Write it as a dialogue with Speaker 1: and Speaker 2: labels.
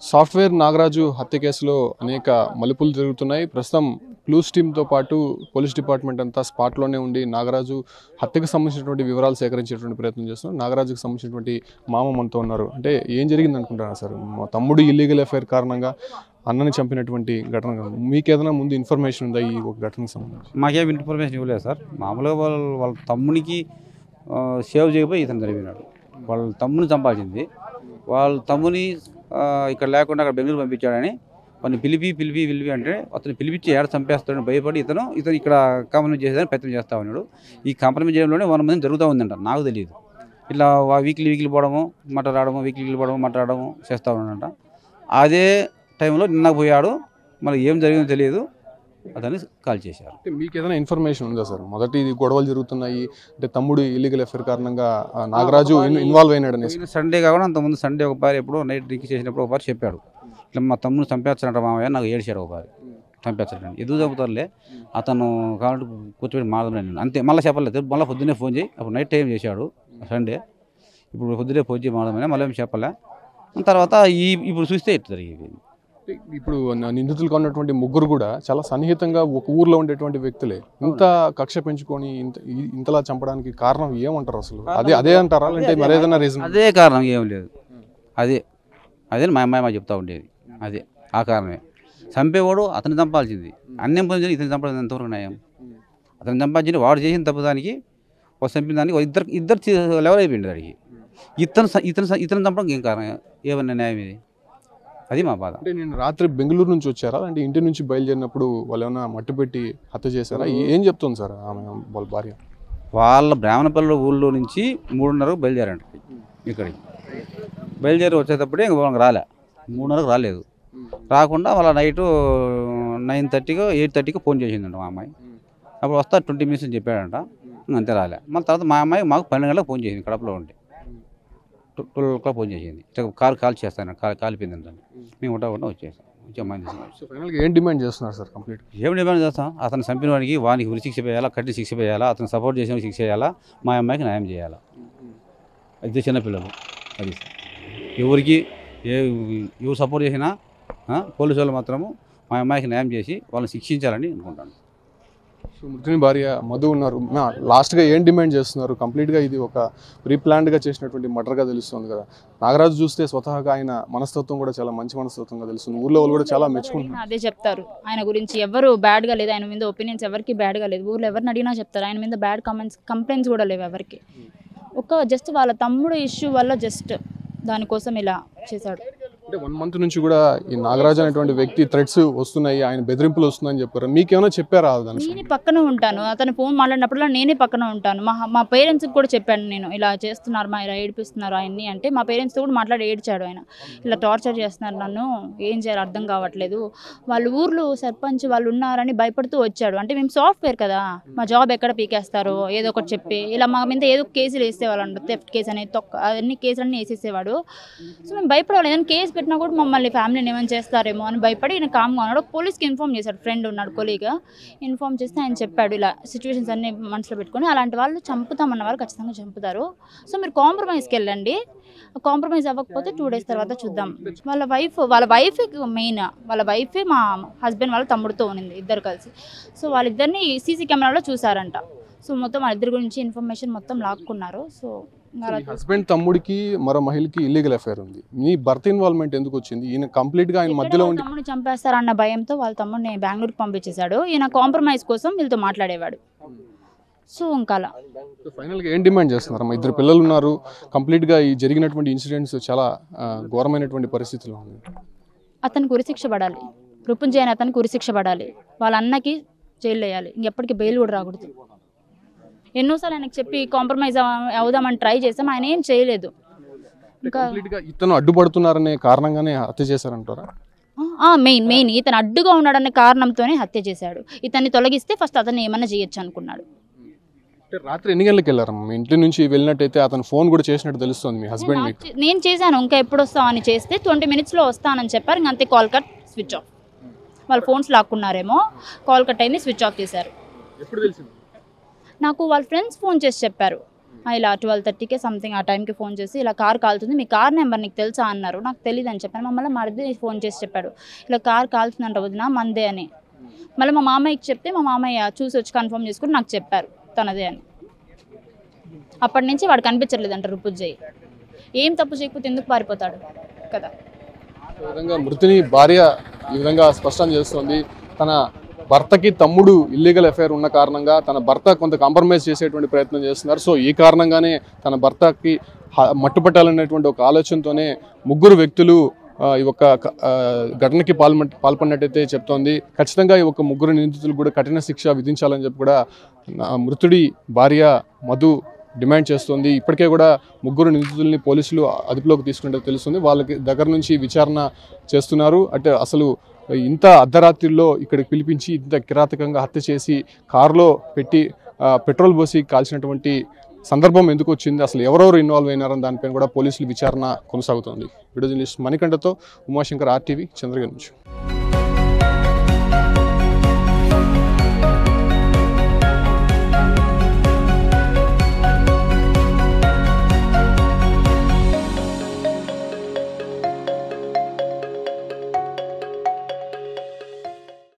Speaker 1: software Nagaraju హత్య కేసులో అనేక మలుపులు జరుగుతున్నాయి ప్రస్తుతం క్లూస్ టీమ్తో పాటు పోలీస్ డిపార్ట్మెంట్ అంతా స్పాట్లోనే ఉండి నాగరాజు హత్యకు సంబంధించినటువంటి వివరాలు సేకరించేటువంటి ప్రయత్నం చేస్తున్నారు నాగరాజుకు సంబంధించినటువంటి మామ మనతో ఉన్నారు అంటే ఏం జరిగింది అనుకుంటున్నారు సార్ మా తమ్ముడు ఇల్లీగల్ అఫైర్ కారణంగా అన్నని చంపినటువంటి ఘటన మీకు ఏదైనా ముందు ఇన్ఫర్మేషన్ ఉందా ఈ ఒక ఘటనకు సంబంధించి
Speaker 2: మాకేం ఇన్ఫర్మేషన్ ఇవ్వలేదు సార్ మామూలుగా వాళ్ళ వాళ్ళ తమ్మునికి ఆ, సేవ్ చేయకపోయి ఇతను జరిగినాడు వాళ్ళ తమ్ముని చంపాల్సింది వాళ్ళ తమ్ముని ఆ, ఇక్కడ లేకుండా అక్కడ బెంగళూరు పంపించాడని వాడిని పిలిపి పిలిపి పిలిపి అంటే అతను పిలిపించి ఏడ చంపేస్తాడని భయపడి ఇతను ఇతను ఇక్కడ కాంప్రమైజ్ చేసేదని ప్రయత్నం చేస్తా ఉన్నాడు ఈ కాంప్రమైజ్ చేయడంలోనే వన్ మంది జరుగుతూ ఉందంట నాకు తెలియదు ఇట్లా వీక్లీ వీక్లీ పోవడము మట రావడము వీక్లీ వీక్లీ పోవడము మట రావడము చేస్తూ ఉన్నాడంట అదే టైంలో నిన్న పోయాడు మరి ఏం జరిగిందో తెలియదు అతన్ని కాల్ చేశారు
Speaker 1: అంటే మీకు ఏదైనా ఇన్ఫర్మేషన్ ఉందా సార్ మొదటి ఇది గొడవలు జరుగుతున్నాయి అంటే తమ్ముడు ఇల్లీగల్ అఫైర్ కారణంగా ఆ, నాగరాజు ఇన్- ఇన్వాల్వ్ అయినాడు అనేసి
Speaker 2: పోయిన సండే కాకుండా అంతకుముందు సండే ఒకసారి ఎప్పుడో నైట్ డ్రింక్ చేసినప్పుడు ఒకసారి చెప్పాడు ఇట్లా మా తమ్ముడు చంపేస్తాడంట మామయ్య నాకు ఏడిచాడు ఒకసారి చంపేస్తాడని ఎందుకు చంపుతారులే అతను కాబట్టి కూర్చోబెట్టి మాట్లాడలేదు అంతే మళ్ళీ చెప్పలేదు మళ్ళీ పొద్దున్నే ఫోన్ చేయి అప్పుడు నైట్ టైం చేశాడు సండే ఇప్పుడు పొద్దున్నే ఫోన్ చేయి మాట్లాడమని మళ్ళీ ఏం చెప్పలే తర్వాత ఈ ఇప్పుడు చూస్తే ఇట్లా జరిగింది
Speaker 1: ఇప్పుడు న- నిందితులుగా ఉన్నటువంటి ముగ్గురు కూడా చాలా సన్నిహితంగా ఒక ఊర్లో ఉండేటువంటి వ్యక్తులే ఇంత కక్ష పెంచుకొని ఇంత ఈ- ఇంతలా చంపడానికి కారణం ఏమంటారు అసలు అదే అదే అంటారా అంటే మరేదైనా రీజన్
Speaker 2: అదే కారణం ఏం లేదు అదే అదే మా అమ్మాయి మా చెప్తా ఉండేది అదే ఆ కారణమే చంపేవాడు అతను చంపాల్సింది అన్యం పొందిన ఇతను చంపడం ఎంతవరకు న్యాయం అతను చంపాల్సింది వాడు చేసిన తప్పు దానికి వాడు చంపిన దానికి వాడు ఇద్దరు ఇద్దరు చి- లెవెల్ అయిపోయింది దానికి ఇతను స- ఇతను స- ఇతను చంపడం ఏం కారణం ఏమన్నా న్యాయం ఇది అది మా బాధ
Speaker 1: అంటే నేను రాత్రి బెంగళూరు నుంచి వచ్చారా అంటే ఇంటి నుంచి బయలుదేరినప్పుడు వాళ్ళు ఏమైనా మట్టు పెట్టి హత్య చేశారా ఏం చెప్తుంది సార్ ఆమె వాళ్ళ భార్య
Speaker 2: వాళ్ళ బ్రాహ్మణపల్లి ఊళ్ళో నుంచి మూడున్నరకు బయలుదేరంట ఇక్కడికి బయలుదేరి వచ్చేటప్పుడే ఇంక వాళ్ళకి రాలే మూడున్నరకు రాలేదు రాకుండా వాళ్ళ నైట్ నైన్ థర్టీకో ఎయిట్ థర్టీకి ఫోన్ చేసిందంట మా అమ్మాయి అప్పుడు వస్తా ట్వంటీ మినిట్స్ అని చెప్పాడంట ఇంక అంతే రాలే మళ్ళీ తర్వాత మా అమ్మాయి మాకు పన్నెండు గంటలకు ఫోన్ చేసింది కడపలో ఉండి ట్వెల్వ్ ఓ ఫోన్ చేసింది ఇట్లా కారు కాల్ చేస్తాను కాల్ కాలిపోయిందంట మేము ఉంటా ఉంటా వచ్చేసాం వచ్చి అమ్మాయిని తీసుకుని
Speaker 1: సో ఫైనల్గా ఏం డిమాండ్ చేస్తున్నారు సార్ కంప్లీట్
Speaker 2: ఏం డిమాండ్ చేస్తాం అతను చంపిన వాడికి వానికి ఉరి శిక్ష వేయాలా కట్టి శిక్ష వేయాలా అతను సపోర్ట్ చేసిన వాడికి శిక్ష చేయాలా మా అమ్మాయికి న్యాయం చేయాలా అది చిన్నపిల్లలు అది ఎవరికి ఏ ఎవరు సపోర్ట్ చేసినా ఆ, పోలీసు వాళ్ళు మాత్రము మా అమ్మాయికి న్యాయం చేసి వాళ్ళని శిక్షించాలని అనుకుంటాను
Speaker 1: సో మృతుని భార్య మధు ఉన్నారు నా లాస్ట్గా ఏం డిమాండ్ చేస్తున్నారు కంప్లీట్గా ఇది ఒక ప్రీ ప్లాన్డ్గా చేసినటువంటి మర్డర్గా తెలుస్తుంది కదా నాగరాజు చూస్తే స్వతహాగా ఆయన మనస్తత్వం కూడా చాలా మంచి మనస్తత్వంగా తెలుస్తుంది ఊర్లో వాళ్ళు కూడా చాలా మెచ్చుకుంటున్నారు
Speaker 3: అదే చెప్తారు ఆయన గురించి ఎవరు బ్యాడ్ గా లేదు ఆయన మీద ఒపీనియన్స్ ఎవరికి బ్యాడ్ గా లేదు ఊర్లో ఎవరిని అడిగినా చెప్తారు ఆయన మీద బ్యాడ్ కామెంట్స్ కంప్లైంట్స్ కూడా లేవు ఎవరికి ఒక జస్ట్ వాళ్ళ తమ్ముడు ఇష్యూ వల్ల జస్ట్ దానికోసం ఇలా చేశాడు
Speaker 1: అంటే వన్ మంత్ నుంచి కూడా ఈ నాగరాజు అనేటువంటి వ్యక్తి థ్రెడ్స్ వస్తున్నాయి ఆయన బెదిరింపులు వస్తున్నాయని చెప్పారు మీకేమైనా చెప్పారా దాని
Speaker 3: నేనే పక్కన ఉంటాను అతను ఫోన్ మాట్లాడినప్పుడల్లా నేనే పక్కన ఉంటాను మా మా పేరెంట్స్కి కూడా చెప్పాను నేను ఇలా చేస్తున్నారు మా ఇలా ఏడిపిస్తున్నారు ఆయన్ని అంటే మా పేరెంట్స్తో కూడా మాట్లాడి ఏడ్చాడు ఆయన ఇలా టార్చర్ చేస్తున్నారు నన్ను ఏం చేయాలో అర్థం కావట్లేదు వాళ్ళ ఊర్లో సర్పంచ్ వాళ్ళు ఉన్నారని భయపడుతూ వచ్చాడు అంటే మేము సాఫ్ట్వేర్ కదా మా జాబ్ ఎక్కడ పీకేస్తారో ఏదో ఒకటి చెప్పి ఇలా మా మీద ఏదో కేసులు వేసేవాళ్ళు థెఫ్ట్ కేసు అనేది తొక్క అన్ని కేసులన్నీ వేసేసేవాడు సో మేము భయపడవాలి ఏదైనా కేసు పెట్టినా కూడా మమ్మల్ని ఫ్యామిలీని ఏమైనా చేస్తారేమో అని భయపడి ఈయన కామ్గా ఉన్నాడు ఒక పోలీస్కి ఇన్ఫామ్ చేశాడు ఫ్రెండ్ ఉన్నాడు కొలీగా ఇన్ఫామ్ చేస్తే ఆయన చెప్పాడు ఇలా సిచ్యువేషన్స్ అన్ని మనసులో పెట్టుకొని అలాంటి వాళ్ళు చంపుతామన్న వాళ్ళు ఖచ్చితంగా చంపుతారు సో మీరు కాంప్రమైజ్కి వెళ్ళండి కాంప్రమైజ్ అవ్వకపోతే టూ డేస్ తర్వాత చూద్దాం వాళ్ళ వైఫ్ వాళ్ళ వైఫ్ మెయిన్ వాళ్ళ వైఫే మా హస్బెండ్ వాళ్ళ తమ్ముడితో ఉన్నింది ఇద్దరు కలిసి సో వాళ్ళిద్దరిని సీసీ కెమెరాలో చూసారంట సో మొత్తం వాళ్ళిద్దరి గురించి ఇన్ఫర్మేషన్ మొత్తం లాక్కున్నారు సో అలా
Speaker 1: హస్బెండ్ తమ్ముడికి మరో మహిళకి ఇల్లీగల్ అఫైర్ ఉంది మీ భర్త ఇన్వాల్వ్మెంట్ ఎందుకు వచ్చింది ఈయన కంప్లీట్ గా ఆయన మధ్యలో ఉండి
Speaker 3: తమ్ముడు చంపేస్తారన్న భయంతో వాళ్ళ తమ్ముడిని బెంగళూరుకి పంపించేశాడు ఈయన కాంప్రమైజ్ కోసం వీళ్ళతో మాట్లాడేవాడు సో ఇంకా అలా
Speaker 1: ఫైనల్ గా ఏం డిమాండ్ చేస్తున్నారు మా ఇద్దరు పిల్లలు ఉన్నారు కంప్లీట్ గా ఈ జరిగినటువంటి ఇన్సిడెంట్స్ చాలా ఆ, ఘోరమైనటువంటి పరిస్థితిలో ఉంది
Speaker 3: అతనికి ఉరిశిక్ష పడాలి రుపుంజయ్ అనే అతనికి ఉరిశిక్ష పడాలి వాళ్ళ అన్నకి జైలు వేయాలి ఇంకెప్పటికీ బెయిల్ కూడా రాకూడదు ఎన్నోసార్లు ఆయనకి చెప్పి కాంప్రమైజ్ అవుదామని ట్రై చేసాం ఆయన ఏం చేయలేదు ఇంకా
Speaker 1: కంప్లీట్ గా ఇతను అడ్డుపడుతున్నారనే కారణంగానే హత్య చేశారంటారా
Speaker 3: మెయిన్ మెయిన్ ఇతను అడ్డుగా ఉన్నాడనే కారణంతోనే హత్య చేశాడు ఇతన్ని తొలగిస్తే ఫస్ట్ అతన్ని ఏమన్నా చేయొచ్చు అనుకున్నాడు
Speaker 1: అంటే రాత్రి ఎన్ని గంటలకు వెళ్ళారమ్మా మీ ఇంటి నుంచి వెళ్ళినట్టయితే అతను ఫోన్ కూడా చేసినట్టు తెలుస్తుంది మీ హస్బెండ్ మీకు
Speaker 3: నాకు- నేను చేశాను ఇంకా ఎప్పుడు వస్తావు అని చేస్తే ట్వంటీ మినిట్స్లో వస్తానని చెప్పారు ఇంక అంతే కాల్ కట్ స్విచ్ ఆఫ్ వాళ్ళ ఫోన్స్ లాక్కున్నారేమో కాల్ కట్ అయింది స్విచ్ ఆఫ్ చేశారు
Speaker 1: ఎప్పుడు తెలిసింది
Speaker 3: నాకు వాళ్ళ ఫ్రెండ్స్ ఫోన్ చేసి చెప్పారు "ఆ, ఇలా ట్వెల్వ్ థర్టీకే సంథింగ్ ఆ టైంకి ఫోన్ చేసి ఇలా కార్ కాలుతుంది మీ కార్ నెంబర్ నీకు తెలుసా అన్నారు నాకు తెలియదు అని చెప్పాను మమ్మల్ని మరిది ఫోన్ చేసి చెప్పాడు ఇలా కార్ కాలుతుందంట వదిన మందే అని మళ్ళీ మా మామయ్యకి చెప్తే మా మామయ్య చూసి వచ్చి కన్ఫర్మ్ చేసుకుని నాకు చెప్పారు తనదే అని అప్పటి నుంచి వాడు కనిపించట్లేదంట రుపుజ్జయ్ ఏం తప్పు చేయకపోతే ఎందుకు పారిపోతాడు కదా
Speaker 1: ఈ విధంగా మృతిని భార్య ఈ విధంగా స్పష్టం చేస్తోంది తన భర్తకి తమ్ముడు ఇల్లీగల్ అఫైర్ ఉన్న కారణంగా తన భర్త కొంత కాంప్రమైజ్ చేసేటువంటి ప్రయత్నం చేస్తున్నారు సో ఈ కారణంగానే తన భర్తకి హ- మట్టుపట్టాలనేటువంటి ఒక ఆలోచనతోనే ముగ్గురు వ్యక్తులు ఆ, ఈ యొక్క క- ఆ, ఘటనకి పాల్మ పాల్పడినట్టయితే చెప్తోంది ఖచ్చితంగా ఈ ఒక ముగ్గురు నిందితులు కూడా కఠిన శిక్ష విధించాలని చెప్పి కూడా నా మృతుడి భార్య మధు డిమాండ్ చేస్తోంది ఇప్పటికే కూడా ముగ్గురు నిందితుల్ని పోలీసులు అదుపులోకి తీసుకుంటే తెలుస్తుంది వాళ్ళకి దగ్గర నుంచి విచారణ చేస్తున్నారు అంటే అసలు ఇంత అర్ధరాత్రిలో ఇక్కడికి పిలిపించి ఇంత కిరాతకంగా హత్య చేసి కారులో పెట్టి ఆ, పెట్రోల్ పోసి కాల్చినటువంటి సందర్భం ఎందుకు వచ్చింది అసలు ఎవరెవరు ఇన్వాల్వ్ అయినారని దానిపైన కూడా పోలీసులు విచారణ కొనసాగుతోంది వీడియో జర్నలిస్ట్ మణికంఠతో ఉమాశంకర్ ఆర్టీవీ చంద్రగిరి నుంచి